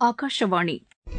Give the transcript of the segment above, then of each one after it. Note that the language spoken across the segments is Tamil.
ஆகாஷவாணி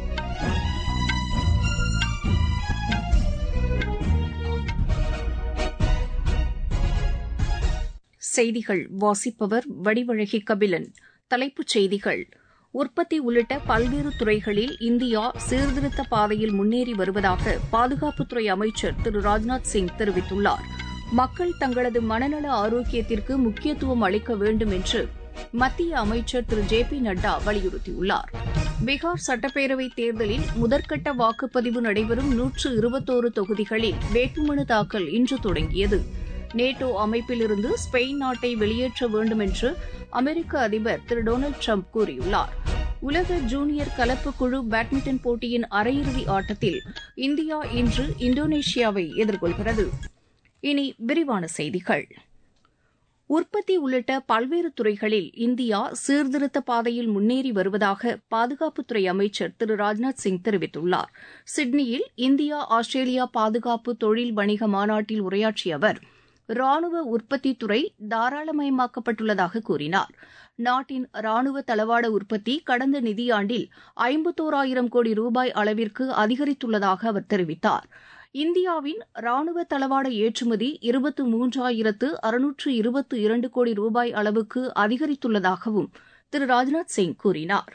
செய்திகள் வாசிப்பவர் வடிவழகி கபிலன் தலைப்புச் செய்திகள் உற்பத்தி உள்ளிட்ட பல்வேறு துறைகளில் இந்தியா சீர்திருத்த பாதையில் முன்னேறி வருவதாக பாதுகாப்புத்துறை அமைச்சர் திரு ராஜ்நாத் சிங் தெரிவித்துள்ளார் மக்கள் தங்களது மனநல ஆரோக்கியத்திற்கு முக்கியத்துவம் அளிக்க வேண்டும் என்று மத்திய அமைச்சர் திரு ஜே பி நட்டா வலியுறுத்தியுள்ளார் பீகார் சட்டப்பேரவைத் தேர்தலில் முதற்கட்ட வாக்குப்பதிவு நடைபெறும் நூற்று இருபத்தோரு தொகுதிகளில் வேட்புமனு தாக்கல் இன்று தொடங்கியது நேட்டோ அமைப்பிலிருந்து ஸ்பெயின் நாட்டை வெளியேற்ற வேண்டும் என்று அமெரிக்க அதிபர் திரு டொனால்டு ட்ரம்ப் கூறியுள்ளார் உலக ஜூனியர் கலப்பு குழு பேட்மிண்டன் போட்டியின் அரையிறுதி ஆட்டத்தில் இந்தியா இன்று இந்தோனேஷியாவை எதிர்கொள்கிறது இனி விரிவான செய்திகள் உற்பத்தி உள்ளிட்ட பல்வேறு துறைகளில் இந்தியா சீர்திருத்த பாதையில் முன்னேறி வருவதாக பாதுகாப்புத்துறை அமைச்சர் திரு ராஜ்நாத் சிங் தெரிவித்துள்ளார் சிட்னியில் இந்தியா ஆஸ்திரேலியா பாதுகாப்பு தொழில் வணிக மாநாட்டில் உரையாற்றிய அவர் ராணுவ உற்பத்தி துறை தாராளமயமாக்கப்பட்டுள்ளதாக கூறினார் நாட்டின் ராணுவ தளவாட உற்பத்தி கடந்த நிதியாண்டில் ஐம்பத்தோராயிரம் கோடி ரூபாய் அளவிற்கு அதிகரித்துள்ளதாக அவர் தெரிவித்தார் இந்தியாவின் ராணுவ தளவாட ஏற்றுமதி இருபத்து மூன்றாயிரத்து அறுநூற்று இருபத்து இரண்டு கோடி ரூபாய் அளவுக்கு அதிகரித்துள்ளதாகவும் திரு ராஜ்நாத் சிங் கூறினார்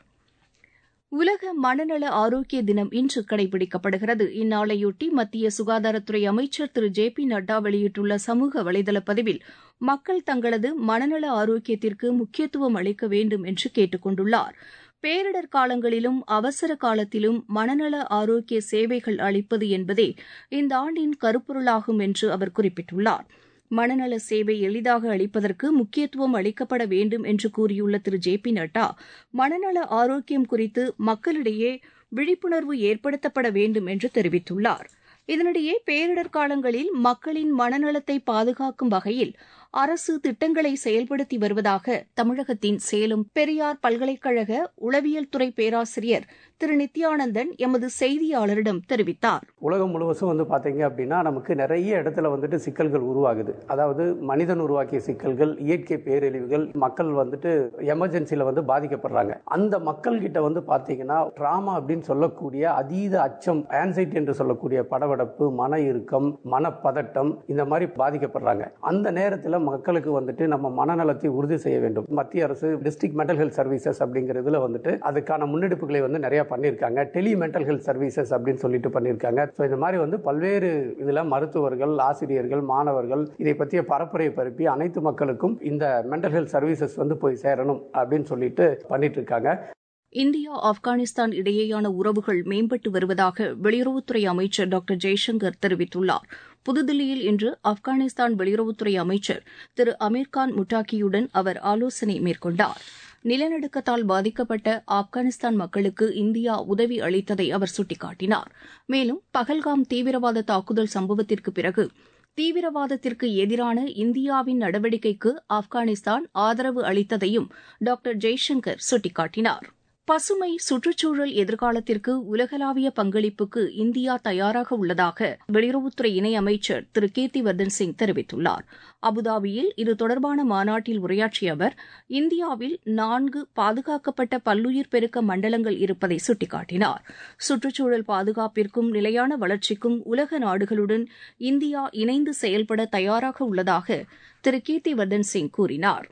உலக மனநல ஆரோக்கிய தினம் இன்று கடைபிடிக்கப்படுகிறது இந்நாளையொட்டி மத்திய சுகாதாரத்துறை அமைச்சர் திரு ஜே பி நட்டா வெளியிட்டுள்ள சமூக வலைதள பதிவில் மக்கள் தங்களது மனநல ஆரோக்கியத்திற்கு முக்கியத்துவம் அளிக்க வேண்டும் என்று கேட்டுக் கொண்டுள்ளார் பேரிடர் காலங்களிலும் அவசர காலத்திலும் மனநல ஆரோக்கிய சேவைகள் அளிப்பது என்பதே இந்த ஆண்டின் கருப்பொருளாகும் என்று அவர் குறிப்பிட்டுள்ளார் மனநல சேவை எளிதாக அளிப்பதற்கு முக்கியத்துவம் அளிக்கப்பட வேண்டும் என்று கூறியுள்ள திரு ஜே பி நட்டா மனநல ஆரோக்கியம் குறித்து மக்களிடையே விழிப்புணர்வு ஏற்படுத்தப்பட வேண்டும் என்று தெரிவித்துள்ளார் இதனிடையே பேரிடர் காலங்களில் மக்களின் மனநலத்தை பாதுகாக்கும் வகையில் அரசு திட்டங்களை செயல்படுத்தி வருவதாக தமிழகத்தின் சேலம் பெரியார் பல்கலைக்கழக உளவியல் துறை பேராசிரியர் திரு நித்யானந்தன் எமது செய்தியாளரிடம் தெரிவித்தார் உலகம் முழுவதும் வந்து பார்த்தீங்க அப்படின்னா நமக்கு நிறைய இடத்துல வந்துட்டு சிக்கல்கள் உருவாகுது அதாவது மனிதன் உருவாக்கிய சிக்கல்கள் இயற்கை பேரழிவுகள் மக்கள் வந்துட்டு எமர்ஜென்சியில் வந்து பாதிக்கப்படுறாங்க அந்த மக்கள் கிட்ட வந்து பார்த்தீங்கன்னா ட்ராமா அப்படின்னு சொல்லக்கூடிய அதீத அச்சம் ஆன்சைட்டி என்று சொல்லக்கூடிய படபடப்பு மன இறுக்கம் மனப்பதட்டம் இந்த மாதிரி பாதிக்கப்படுறாங்க அந்த நேரத்தில் மக்களுக்கு வந்துட்டு நம்ம மனநலத்தை உறுதி செய்ய வேண்டும் மத்திய அரசு டிஸ்ட்ரிக்ட் மென்டல் ஹெல்த் சர்வீசஸ் அப்படிங்கிறதுல வந்துட்டு அதுக்கான முன்னெடுப்புகளை வந்து நிறைய பண்ணியிருக்காங்க டெலி மென்டல் ஹெல்த் சர்வீசஸ் அப்படின்னு சொல்லிட்டு பண்ணியிருக்காங்க ஸோ இந்த மாதிரி வந்து பல்வேறு இதில் மருத்துவர்கள் ஆசிரியர்கள் மாணவர்கள் இதை பற்றிய பரப்புரையை பரப்பி அனைத்து மக்களுக்கும் இந்த மென்டல் ஹெல்த் சர்வீசஸ் வந்து போய் சேரணும் அப்படின்னு சொல்லிட்டு பண்ணிட்டு இருக்காங்க இந்தியா ஆப்கானிஸ்தான் இடையேயான உறவுகள் மேம்பட்டு வருவதாக வெளியுறவுத்துறை அமைச்சர் டாக்டர் ஜெய்சங்கர் தெரிவித்துள்ளார் புதுதில்லியில் இன்று ஆப்கானிஸ்தான் வெளியுறவுத்துறை அமைச்சர் திரு அமீர்கான் முட்டாக்கியுடன் அவர் ஆலோசனை மேற்கொண்டார் நிலநடுக்கத்தால் பாதிக்கப்பட்ட ஆப்கானிஸ்தான் மக்களுக்கு இந்தியா உதவி அளித்ததை அவர் சுட்டிக்காட்டினார் மேலும் பகல்காம் தீவிரவாத தாக்குதல் சம்பவத்திற்கு பிறகு தீவிரவாதத்திற்கு எதிரான இந்தியாவின் நடவடிக்கைக்கு ஆப்கானிஸ்தான் ஆதரவு அளித்ததையும் டாக்டர் ஜெய்சங்கர் சுட்டிக்காட்டினார் பசுமை சுற்றுச்சூழல் எதிர்காலத்திற்கு உலகளாவிய பங்களிப்புக்கு இந்தியா தயாராக உள்ளதாக வெளியுறவுத்துறை இணையமைச்சர் திரு கீர்த்திவர்தன் சிங் தெரிவித்துள்ளார் அபுதாபியில் இது தொடர்பான மாநாட்டில் உரையாற்றிய அவர் இந்தியாவில் நான்கு பாதுகாக்கப்பட்ட பல்லுயிர் பெருக்க மண்டலங்கள் இருப்பதை சுட்டிக்காட்டினார் சுற்றுச்சூழல் பாதுகாப்பிற்கும் நிலையான வளர்ச்சிக்கும் உலக நாடுகளுடன் இந்தியா இணைந்து செயல்பட தயாராக உள்ளதாக திரு கீர்த்திவர்தன் சிங் கூறினார்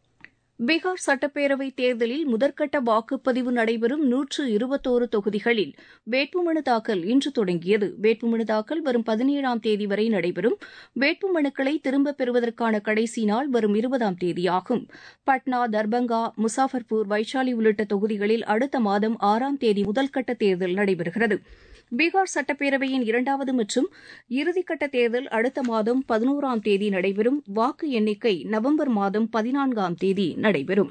பீகார் சட்டப்பேரவைத் தேர்தலில் முதற்கட்ட வாக்குப்பதிவு நடைபெறும் நூற்று இருபத்தோரு தொகுதிகளில் வேட்புமனு தாக்கல் இன்று தொடங்கியது வேட்புமனு தாக்கல் வரும் பதினேழாம் தேதி வரை நடைபெறும் வேட்புமனுக்களை திரும்பப் பெறுவதற்கான கடைசி நாள் வரும் இருபதாம் தேதியாகும் பட்னா தர்பங்கா முசாஃபர்பூர் வைஷாலி உள்ளிட்ட தொகுதிகளில் அடுத்த மாதம் ஆறாம் தேதி முதல்கட்ட தேர்தல் நடைபெறுகிறது பீகார் சட்டப்பேரவையின் இரண்டாவது மற்றும் இறுதிக்கட்ட தேர்தல் அடுத்த மாதம் பதினோராம் தேதி நடைபெறும் வாக்கு எண்ணிக்கை நவம்பர் மாதம் பதினான்காம் தேதி நடைபெறும்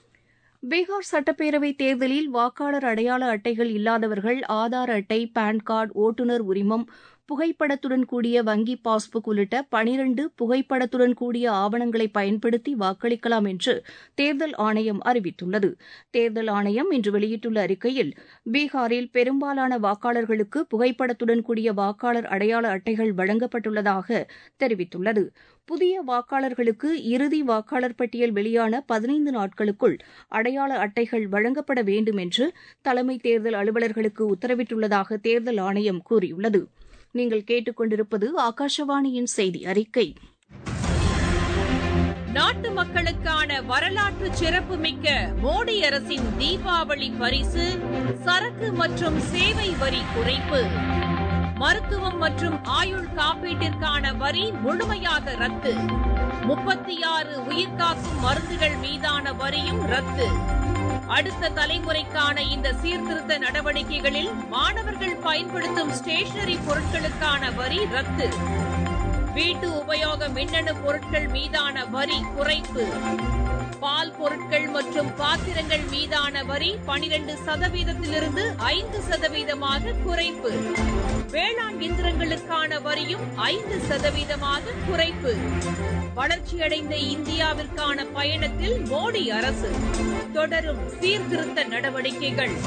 பீகார் சட்டப்பேரவைத் தேர்தலில் வாக்காளர் அடையாள அட்டைகள் இல்லாதவர்கள் ஆதார் அட்டை பான் கார்டு ஓட்டுநர் உரிமம் புகைப்படத்துடன் கூடிய வங்கி பாஸ்புக் உள்ளிட்ட பனிரண்டு புகைப்படத்துடன் கூடிய ஆவணங்களை பயன்படுத்தி வாக்களிக்கலாம் என்று தேர்தல் ஆணையம் அறிவித்துள்ளது தேர்தல் ஆணையம் இன்று வெளியிட்டுள்ள அறிக்கையில் பீகாரில் பெரும்பாலான வாக்காளர்களுக்கு புகைப்படத்துடன் கூடிய வாக்காளர் அடையாள அட்டைகள் வழங்கப்பட்டுள்ளதாக தெரிவித்துள்ளது புதிய வாக்காளர்களுக்கு இறுதி வாக்காளர் பட்டியல் வெளியான பதினைந்து நாட்களுக்குள் அடையாள அட்டைகள் வழங்கப்பட வேண்டும் என்று தலைமை தேர்தல் அலுவலர்களுக்கு உத்தரவிட்டுள்ளதாக தேர்தல் ஆணையம் கூறியுள்ளது நீங்கள் கேட்டுக்கொண்டிருப்பது ஆகாஷவாணியின் செய்தி அறிக்கை நாட்டு மக்களுக்கான வரலாற்று சிறப்புமிக்க மோடி அரசின் தீபாவளி பரிசு சரக்கு மற்றும் சேவை வரி குறைப்பு மருத்துவம் மற்றும் ஆயுள் காப்பீட்டிற்கான வரி முழுமையாக ரத்து முப்பத்தி ஆறு உயிர்காக்கும் மருந்துகள் மீதான வரியும் ரத்து அடுத்த தலைமுறைக்கான இந்த சீர்திருத்த நடவடிக்கைகளில் மாணவர்கள் பயன்படுத்தும் ஸ்டேஷனரி பொருட்களுக்கான வரி ரத்து வீட்டு உபயோக மின்னணு பொருட்கள் மீதான வரி குறைப்பு பால் பொருட்கள் மற்றும் பாத்திரங்கள் மீதான வரி பனிரெண்டு சதவீதத்திலிருந்து ஐந்து சதவீதமாக குறைப்பு வேளாண் இயந்திரங்களுக்கான வரியும் ஐந்து சதவீதமாக குறைப்பு வளர்ச்சியடைந்த இந்தியாவிற்கான பயணத்தில் மோடி அரசு தொடரும் சீர்திருத்த நடவடிக்கைகள்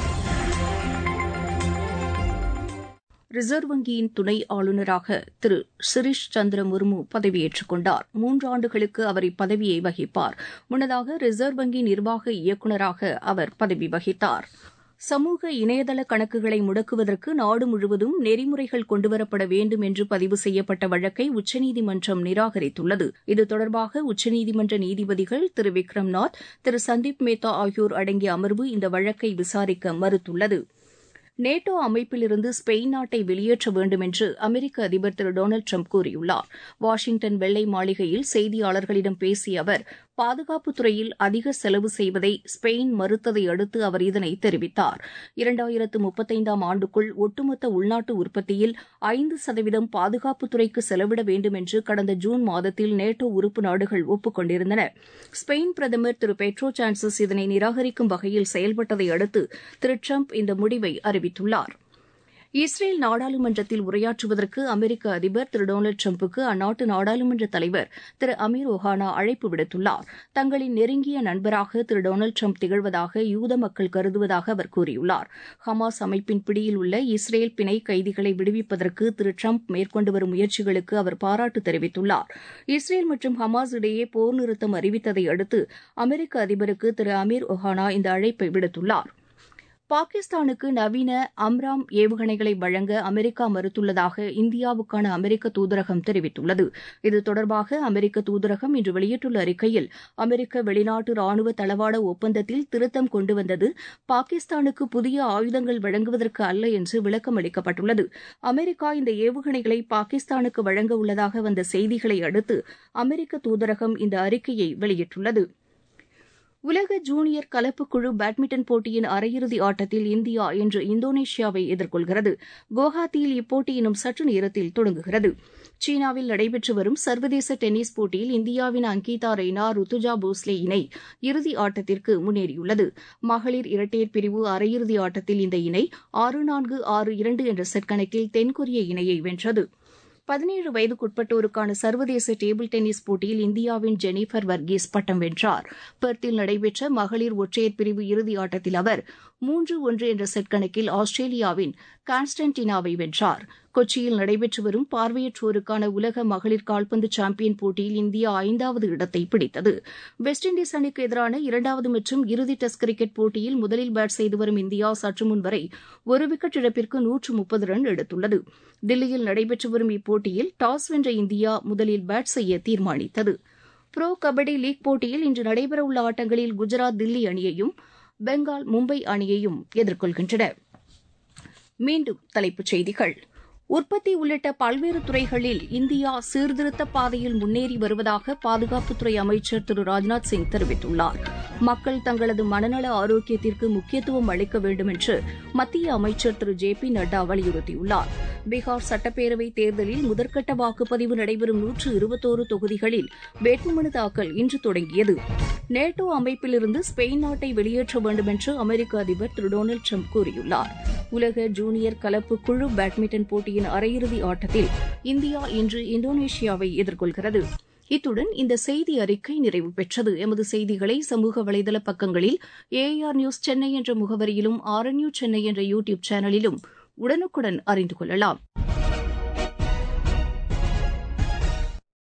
ரிசர்வ் வங்கியின் துணை ஆளுநராக திரு சிரிஷ் சந்திர முர்மு பதவியேற்றுக் கொண்டார் மூன்றாண்டுகளுக்கு அவர் இப்பதவியை வகிப்பார் முன்னதாக ரிசர்வ் வங்கி நிர்வாக இயக்குநராக அவர் பதவி வகித்தார் சமூக இணையதள கணக்குகளை முடக்குவதற்கு நாடு முழுவதும் நெறிமுறைகள் கொண்டுவரப்பட வேண்டும் என்று பதிவு செய்யப்பட்ட வழக்கை உச்சநீதிமன்றம் நிராகரித்துள்ளது இது தொடர்பாக உச்சநீதிமன்ற நீதிபதிகள் திரு விக்ரம்நாத் திரு சந்தீப் மேத்தா ஆகியோர் அடங்கிய அமர்வு இந்த வழக்கை விசாரிக்க மறுத்துள்ளது நேட்டோ அமைப்பிலிருந்து ஸ்பெயின் நாட்டை வெளியேற்ற வேண்டும் என்று அமெரிக்க அதிபர் திரு டொனால்டு ட்ரம்ப் கூறியுள்ளார் வாஷிங்டன் வெள்ளை மாளிகையில் செய்தியாளர்களிடம் பேசிய அவர் பாதுகாப்புத் துறையில் அதிக செலவு செய்வதை ஸ்பெயின் மறுத்ததை அடுத்து அவர் இதனை தெரிவித்தார் இரண்டாயிரத்து முப்பத்தைந்தாம் ஆண்டுக்குள் ஒட்டுமொத்த உள்நாட்டு உற்பத்தியில் ஐந்து சதவீதம் பாதுகாப்புத்துறைக்கு செலவிட வேண்டும் என்று கடந்த ஜூன் மாதத்தில் நேட்டோ உறுப்பு நாடுகள் ஒப்புக் கொண்டிருந்தன ஸ்பெயின் பிரதமர் திரு பெட்ரோ சான்சஸ் இதனை நிராகரிக்கும் வகையில் செயல்பட்டதை அடுத்து திரு ட்ரம்ப் இந்த முடிவை அறிவித்துள்ளார் இஸ்ரேல் நாடாளுமன்றத்தில் உரையாற்றுவதற்கு அமெரிக்க அதிபர் திரு டொனால்டு ட்ரம்புக்கு அந்நாட்டு நாடாளுமன்ற தலைவர் திரு அமீர் ஒஹானா அழைப்பு விடுத்துள்ளார் தங்களின் நெருங்கிய நண்பராக திரு டொனால்டு ட்ரம்ப் திகழ்வதாக யூத மக்கள் கருதுவதாக அவர் கூறியுள்ளார் ஹமாஸ் அமைப்பின் பிடியில் உள்ள இஸ்ரேல் பிணை கைதிகளை விடுவிப்பதற்கு திரு ட்ரம்ப் மேற்கொண்டு வரும் முயற்சிகளுக்கு அவர் பாராட்டு தெரிவித்துள்ளார் இஸ்ரேல் மற்றும் ஹமாஸ் இடையே போர் நிறுத்தம் அறிவித்ததை அடுத்து அமெரிக்க அதிபருக்கு திரு அமீர் ஒஹானா இந்த அழைப்பை விடுத்துள்ளார் பாகிஸ்தானுக்கு நவீன அம்ராம் ஏவுகணைகளை வழங்க அமெரிக்கா மறுத்துள்ளதாக இந்தியாவுக்கான அமெரிக்க தூதரகம் தெரிவித்துள்ளது இது தொடர்பாக அமெரிக்க தூதரகம் இன்று வெளியிட்டுள்ள அறிக்கையில் அமெரிக்க வெளிநாட்டு ராணுவ தளவாட ஒப்பந்தத்தில் திருத்தம் கொண்டு வந்தது பாகிஸ்தானுக்கு புதிய ஆயுதங்கள் வழங்குவதற்கு அல்ல என்று விளக்கம் அளிக்கப்பட்டுள்ளது அமெரிக்கா இந்த ஏவுகணைகளை பாகிஸ்தானுக்கு வழங்க உள்ளதாக வந்த செய்திகளை அடுத்து அமெரிக்க தூதரகம் இந்த அறிக்கையை வெளியிட்டுள்ளது உலக ஜூனியர் கலப்பு குழு பேட்மிண்டன் போட்டியின் அரையிறுதி ஆட்டத்தில் இந்தியா இன்று இந்தோனேஷியாவை எதிர்கொள்கிறது குவஹாத்தியில் இப்போட்டி இன்னும் சற்று நேரத்தில் தொடங்குகிறது சீனாவில் நடைபெற்று வரும் சர்வதேச டென்னிஸ் போட்டியில் இந்தியாவின் அங்கீதா ரெய்னா ருத்துஜா போஸ்லே இணை இறுதி ஆட்டத்திற்கு முன்னேறியுள்ளது மகளிர் இரட்டையர் பிரிவு அரையிறுதி ஆட்டத்தில் இந்த இணை ஆறு நான்கு ஆறு இரண்டு என்ற செட் கணக்கில் தென்கொரிய இணையை வென்றது பதினேழு வயதுக்குட்பட்டோருக்கான சர்வதேச டேபிள் டென்னிஸ் போட்டியில் இந்தியாவின் ஜெனிஃபர் வர்கீஸ் பட்டம் வென்றார் பெர்த்தில் நடைபெற்ற மகளிர் ஒற்றையர் பிரிவு இறுதி ஆட்டத்தில் அவர் மூன்று ஒன்று என்ற செட் கணக்கில் ஆஸ்திரேலியாவின் கான்ஸ்டன்டினாவை வென்றார் கொச்சியில் நடைபெற்று வரும் பார்வையற்றோருக்கான உலக மகளிர் கால்பந்து சாம்பியன் போட்டியில் இந்தியா ஐந்தாவது இடத்தை பிடித்தது வெஸ்ட் இண்டீஸ் அணிக்கு எதிரான இரண்டாவது மற்றும் இறுதி டெஸ்ட் கிரிக்கெட் போட்டியில் முதலில் பேட் செய்து வரும் இந்தியா சற்று முன் வரை ஒரு விக்கெட் இழப்பிற்கு நூற்று முப்பது ரன் எடுத்துள்ளது தில்லியில் நடைபெற்று வரும் இப்போட்டியில் டாஸ் வென்ற இந்தியா முதலில் பேட் செய்ய தீர்மானித்தது புரோ கபடி லீக் போட்டியில் இன்று நடைபெறவுள்ள ஆட்டங்களில் குஜராத் தில்லி அணியையும் பெங்கால் மும்பை அணியையும் எதிர்கொள்கின்றன மீண்டும் தலைப்புச் செய்திகள் உற்பத்தி உள்ளிட்ட பல்வேறு துறைகளில் இந்தியா சீர்திருத்த பாதையில் முன்னேறி வருவதாக பாதுகாப்புத்துறை அமைச்சர் திரு ராஜ்நாத் சிங் தெரிவித்துள்ளார் மக்கள் தங்களது மனநல ஆரோக்கியத்திற்கு முக்கியத்துவம் அளிக்க வேண்டும் என்று மத்திய அமைச்சர் திரு ஜே பி நட்டா வலியுறுத்தியுள்ளார் பீகார் சட்டப்பேரவை தேர்தலில் முதற்கட்ட வாக்குப்பதிவு நடைபெறும் நூற்று இருபத்தோரு தொகுதிகளில் வேட்புமனு தாக்கல் இன்று தொடங்கியது நேட்டோ அமைப்பிலிருந்து ஸ்பெயின் நாட்டை வெளியேற்ற வேண்டும் என்று அமெரிக்க அதிபர் திரு டொனால்டு ட்ரம்ப் கூறியுள்ளார் உலக ஜூனியர் கலப்பு குழு பேட்மிண்டன் போட்டியின் அரையிறுதி ஆட்டத்தில் இந்தியா இன்று இந்தோனேஷியாவை எதிர்கொள்கிறது இத்துடன் இந்த செய்தி அறிக்கை நிறைவு பெற்றது எமது செய்திகளை சமூக வலைதள பக்கங்களில் ஏஆர் நியூஸ் சென்னை என்ற முகவரியிலும் ஆர்என்யூ சென்னை என்ற யூ டியூப் சேனலிலும் உடனுக்குடன் அறிந்து கொள்ளலாம்